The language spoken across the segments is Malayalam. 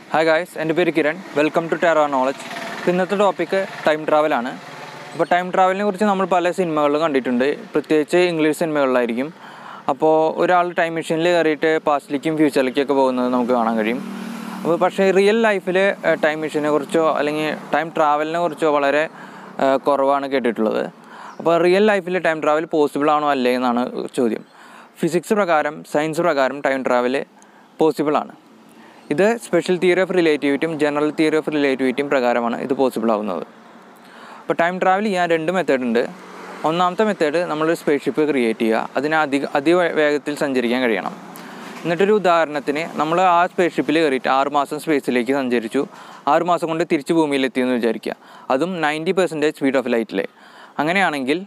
ഹായ് ഗായ്സ് എൻ്റെ പേര് Kiran welcome to terra knowledge ഇന്നത്തെ ടോപ്പിക്ക് ടൈം ട്രാവലാണ് അപ്പോൾ ടൈം ട്രാവലിനെ കുറിച്ച് നമ്മൾ പല സിനിമകളിലും കണ്ടിട്ടുണ്ട് പ്രത്യേകിച്ച് ഇംഗ്ലീഷ് സിനിമകളിലായിരിക്കും അപ്പോൾ ഒരാൾ ടൈം മെഷീനിൽ കയറിയിട്ട് പാസ്റ്റിലേക്കും ഫ്യൂച്ചറിലേക്കൊക്കെ പോകുന്നത് നമുക്ക് കാണാൻ കഴിയും അപ്പോൾ പക്ഷേ റിയൽ ലൈഫിൽ ടൈം മെഷീനെ കുറിച്ചോ അല്ലെങ്കിൽ ടൈം ട്രാവലിനെ കുറിച്ചോ വളരെ ആ, കുറവാണ് കേട്ടിട്ടുള്ളത് അപ്പോൾ റിയൽ ലൈഫിൽ ടൈം ട്രാവൽ പോസിബിൾ ആണോ അല്ലേ എന്നാണ് ചോദ്യം ഫിസിക്സ് പ്രകാരം സയൻസ് പ്രകാരം ടൈം ട്രാവൽ പോസിബിൾ ആണ് ഇത് സ്പെഷ്യൽ തിയറി ഓഫ് റിലേറ്റിവിറ്റിയും ജനറൽ തിയറി ഓഫ് റിലേറ്റിവിറ്റിയും പ്രകാരമാണ് ഇത് പോസിബിൾ ആവുന്നത് അപ്പോൾ ടൈം ട്രാവൽ ചെയ്യാൻ രണ്ട് മെത്തേഡ് ഉണ്ട് ഒന്നാമത്തെ മെത്തേഡ് നമ്മളൊരു സ്പേസ് ഷിപ്പ് ക്രിയേറ്റ് ചെയ്യുക അതിന് അധിക അതിവേഗത്തിൽ സഞ്ചരിക്കാൻ കഴിയണം എന്നിട്ടൊരു ഉദാഹരണത്തിന് നമ്മൾ ആ സ്പേസ് ഷിപ്പിൽ കയറിയിട്ട് ആറ് മാസം സ്പേസിലേക്ക് സഞ്ചരിച്ചു ആറ് മാസം കൊണ്ട് തിരിച്ച് ഭൂമിയിലെത്തിയെന്ന് വിചാരിക്കുക അതും നയൻറ്റി പെർസെൻറ്റേജ് സ്പീഡ് ഓഫ് ലൈറ്റിൽ അങ്ങനെയാണെങ്കിൽ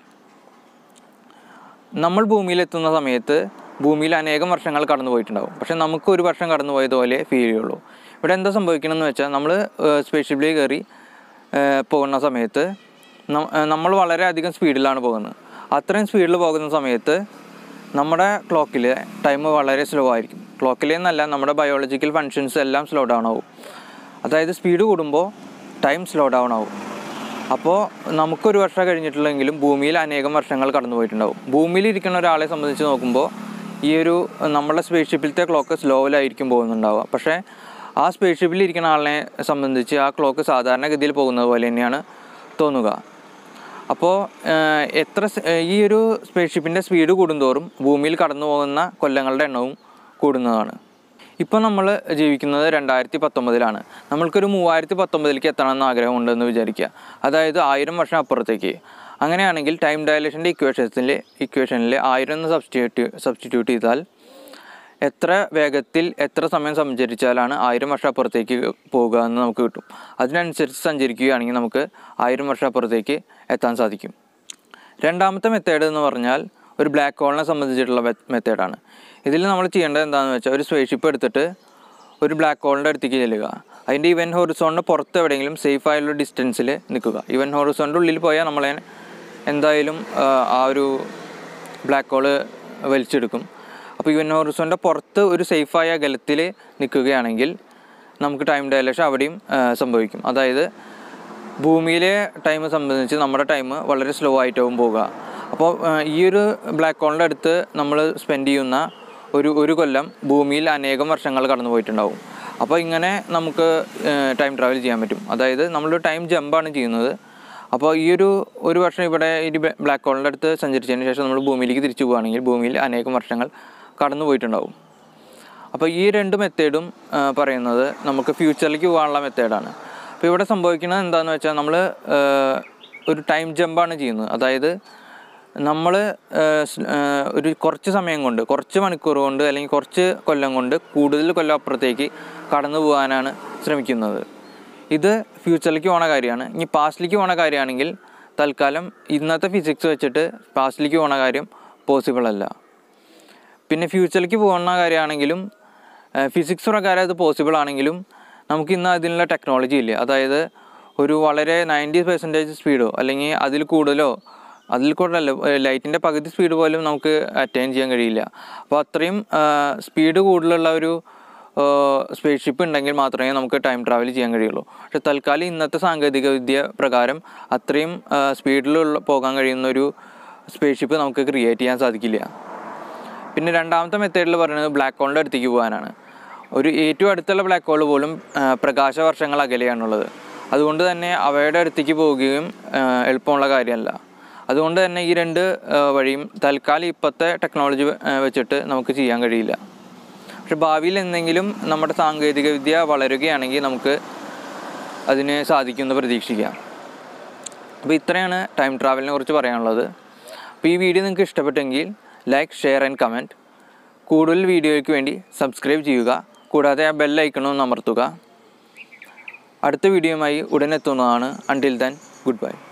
നമ്മൾ ഭൂമിയിലെത്തുന്ന സമയത്ത് ഭൂമിയിൽ അനേകം വർഷങ്ങൾ കടന്നു പോയിട്ടുണ്ടാവും പക്ഷെ നമുക്ക് ഒരു വർഷം കടന്നു പോയതുപോലെ ഫീൽ ചെയ്യുള്ളൂ ഇവിടെ എന്താ സംഭവിക്കണമെന്ന് വെച്ചാൽ നമ്മൾ സ്പേസ് ഷിപ്പിൽ കയറി ഏഹ്, പോകുന്ന സമയത്ത് നം- ഏഹ്, നമ്മൾ വളരെയധികം സ്പീഡിലാണ് പോകുന്നത് അത്രയും സ്പീഡിൽ പോകുന്ന സമയത്ത് നമ്മുടെ ക്ലോക്കിൽ ടൈം വളരെ സ്ലോ ആയിരിക്കും ക്ലോക്കിൽ എന്നല്ല നമ്മുടെ ബയോളജിക്കൽ ഫങ്ഷൻസ് എല്ലാം സ്ലോ ഡൗൺ ആവും അതായത് സ്പീഡ് കൂടുമ്പോൾ ടൈം സ്ലോ ഡൗൺ ആവും അപ്പോൾ നമുക്കൊരു വർഷം കഴിഞ്ഞിട്ടുള്ളെങ്കിലും ഭൂമിയിൽ അനേകം വർഷങ്ങൾ കടന്നു പോയിട്ടുണ്ടാവും ഭൂമിയിൽ ഇരിക്കുന്ന ഒരാളെ സംബന്ധിച്ച് നോക്കുമ്പോൾ ഈ ഒരു നമ്മുടെ സ്പേസ് ഷിപ്പിലത്തെ ക്ലോക്ക് സ്ലോയിലായിരിക്കും പോകുന്നുണ്ടാവുക പക്ഷേ ആ സ്പേസ് ഷിപ്പിൽ ഇരിക്കുന്ന ആളിനെ സംബന്ധിച്ച് ആ ക്ലോക്ക് സാധാരണഗതിയിൽ പോകുന്നത് പോലെ തന്നെയാണ് തോന്നുക അപ്പോൾ എത്ര സ്- ഏഹ് ഈ ഒരു സ്പേസ് ഷിപ്പിൻ്റെ സ്പീഡ് കൂടുന്തോറും ഭൂമിയിൽ കടന്നു പോകുന്ന കൊല്ലങ്ങളുടെ എണ്ണവും കൂടുന്നതാണ് ഇപ്പോൾ നമ്മൾ ജീവിക്കുന്നത് രണ്ടായിരത്തി പത്തൊമ്പതിലാണ് നമ്മൾക്കൊരു മൂവായിരത്തി പത്തൊമ്പതിലേക്ക് എത്തണമെന്ന് ആഗ്രഹമുണ്ടെന്ന് വിചാരിക്കുക അതായത് ആയിരം വർഷം അപ്പുറത്തേക്ക് അങ്ങനെയാണെങ്കിൽ ടൈം ഡയലേഷൻ്റെ ഇക്വേഷൻസിൽ ഇക്വേഷനിൽ ആയിരം എന്ന് സബ്സ്റ്റിറ്റ്യൂട്ട് സബ്സ്റ്റിറ്റ്യൂട്ട് ചെയ്താൽ എത്ര വേഗത്തിൽ എത്ര സമയം സഞ്ചരിച്ചാലാണ് ആയിരം വർഷം അപ്പുറത്തേക്ക് പോവുക എന്ന് നമുക്ക് കിട്ടും അതിനനുസരിച്ച് സഞ്ചരിക്കുകയാണെങ്കിൽ നമുക്ക് ആയിരം വർഷം അപ്പുറത്തേക്ക് എത്താൻ സാധിക്കും രണ്ടാമത്തെ മെത്തേഡ് എന്ന് പറഞ്ഞാൽ ഒരു ബ്ലാക്ക് ഹോളിനെ സംബന്ധിച്ചിട്ടുള്ള മെത്തേഡാണ് ഇതിൽ നമ്മൾ ചെയ്യേണ്ടത് എന്താണെന്ന് വെച്ചാൽ ഒരു സ്പേസ് ഷിപ്പ് എടുത്തിട്ട് ഒരു ബ്ലാക്ക് ഹോളിൻ്റെ അടുത്തേക്ക് ചെല്ലുക അതിൻ്റെ ഇവൻ ഹോറിസോണിന് പുറത്ത് എവിടെയെങ്കിലും സേഫ് ആയുള്ള ഡിസ്റ്റൻസിൽ നിൽക്കുക ഇവൻ ഹോറിസോണിൻ്റെ ഉള്ളിൽ പോയാൽ നമ്മളെ എന്തായാലും ആ, ആ ഒരു ബ്ലാക്ക് ഹോള് വലിച്ചെടുക്കും അപ്പോൾ ഇവൻ ഹോറിസോണിൻ്റെ പുറത്ത് ഒരു സേഫായ അകലത്തിൽ നിൽക്കുകയാണെങ്കിൽ നമുക്ക് ടൈം ഡയലേഷൻ അവിടെയും ആ, സംഭവിക്കും അതായത് ഭൂമിയിലെ ടൈം സംബന്ധിച്ച് നമ്മുടെ ടൈം വളരെ സ്ലോ ആയിട്ടാവും പോവുക അപ്പോൾ ആ, ഈ ഒരു ബ്ലാക്ക് ഹോളിൻ്റെ അടുത്ത് നമ്മൾ സ്പെൻഡ് ചെയ്യുന്ന ഒരു ഒരു കൊല്ലം ഭൂമിയിൽ അനേകം വർഷങ്ങൾ കടന്നു പോയിട്ടുണ്ടാവും അപ്പോൾ ഇങ്ങനെ നമുക്ക് ടൈം ട്രാവൽ ചെയ്യാൻ പറ്റും അതായത് നമ്മളൊരു ടൈം ജമ്പാണ് ചെയ്യുന്നത് അപ്പോൾ ഈ ഒരു ഒരു വർഷം ഇവിടെ ഈ ബ്ലാക്ക് ഹോളിൻ്റെ അടുത്ത് സഞ്ചരിച്ചതിന് ശേഷം നമ്മൾ ഭൂമിയിലേക്ക് തിരിച്ചു പോവുകയാണെങ്കിൽ ഭൂമിയിൽ അനേകം വർഷങ്ങൾ കടന്നു പോയിട്ടുണ്ടാവും അപ്പോൾ ഈ രണ്ട് മെത്തേഡും പറയുന്നത് നമുക്ക് ഫ്യൂച്ചറിലേക്ക് പോകാനുള്ള മെത്തേഡാണ് അപ്പോൾ ഇവിടെ സംഭവിക്കുന്നത് എന്താണെന്ന് വെച്ചാൽ നമ്മൾ ഒരു ടൈം ജമ്പാണ് ചെയ്യുന്നത് അതായത് നമ്മൾ ഒരു കുറച്ച് സമയം കൊണ്ട് കുറച്ച് മണിക്കൂർ കൊണ്ട് അല്ലെങ്കിൽ കുറച്ച് കൊല്ലം കൊണ്ട് കൂടുതൽ കൊല്ലം അപ്പുറത്തേക്ക് കടന്നു പോകാനാണ് ശ്രമിക്കുന്നത് ഇത് ഫ്യൂച്ചറിലേക്ക് പോണ കാര്യമാണ് ഇനി പാസ്റ്റിലേക്ക് പോണ കാര്യമാണെങ്കിൽ തൽക്കാലം ഇന്നത്തെ ഫിസിക്സ് വെച്ചിട്ട് പാസ്റ്റിലേക്ക് പോണ കാര്യം പോസിബിൾ അല്ല പിന്നെ ഫ്യൂച്ചറിലേക്ക് പോകുന്ന കാര്യമാണെങ്കിലും ഫിസിക്സ് പ്രകാരം അത് പോസിബിൾ ആണെങ്കിലും നമുക്ക് ഇന്ന് അതിനുള്ള ടെക്നോളജി ഇല്ല അതായത് ഒരു വളരെ നയൻറ്റി പെർസെൻറ്റേജ് സ്പീഡോ അല്ലെങ്കിൽ അതിൽ കൂടുതലോ അതിൽ കൂടുതലല്ല ലൈറ്റിൻ്റെ പകുതി സ്പീഡ് പോലും നമുക്ക് അറ്റൈൻ ചെയ്യാൻ കഴിയില്ല അപ്പോൾ അത്രയും സ്പീഡ് കൂടുതലുള്ള ഒരു സ്പേസ് ഷിപ്പ് ഉണ്ടെങ്കിൽ മാത്രമേ നമുക്ക് ടൈം ട്രാവൽ ചെയ്യാൻ കഴിയുള്ളൂ പക്ഷെ തൽക്കാലം ഇന്നത്തെ സാങ്കേതിക വിദ്യ പ്രകാരം അത്രയും സ്പീഡിലുള്ള പോകാൻ കഴിയുന്ന ഒരു സ്പേസ് ഷിപ്പ് നമുക്ക് ക്രിയേറ്റ് ചെയ്യാൻ സാധിക്കില്ല പിന്നെ രണ്ടാമത്തെ മെത്തേഡിൽ പറയുന്നത് ബ്ലാക്ക് ഹോളിൻ്റെ അടുത്തേക്ക് പോകാനാണ് ഒരു ഏറ്റവും അടുത്തുള്ള ബ്ലാക്ക് ഹോൾ പോലും ആ, പ്രകാശ വർഷങ്ങൾ അകലെയാണുള്ളത് അതുകൊണ്ട് തന്നെ അവയുടെ അടുത്തേക്ക് പോവുകയും ആ, എളുപ്പമുള്ള കാര്യമല്ല അതുകൊണ്ട് തന്നെ ഈ രണ്ട് ആ, വഴിയും തൽക്കാലം ഇപ്പോഴത്തെ ടെക്നോളജി വെച്ചിട്ട് നമുക്ക് ചെയ്യാൻ കഴിയില്ല പക്ഷെ ഭാവിയിൽ എന്തെങ്കിലും നമ്മുടെ സാങ്കേതിക വിദ്യ വളരുകയാണെങ്കിൽ നമുക്ക് അതിന് സാധിക്കുമെന്ന് പ്രതീക്ഷിക്കാം അപ്പോൾ ഇത്രയാണ് ടൈം ട്രാവലിനെ കുറിച്ച് പറയാനുള്ളത് അപ്പോൾ ഈ വീഡിയോ നിങ്ങൾക്ക് ഇഷ്ടപ്പെട്ടെങ്കിൽ ലൈക്ക് ഷെയർ ആൻഡ് കമൻറ്റ് കൂടുതൽ വീഡിയോയ്ക്ക് വേണ്ടി സബ്സ്ക്രൈബ് ചെയ്യുക കൂടാതെ ആ ബെല്ലൈക്കണവും അമർത്തുക അടുത്ത വീഡിയോയുമായി ഉടൻ എത്തുന്നതാണ് അണ്ടിൽ ദൻ ഗുഡ് ബൈ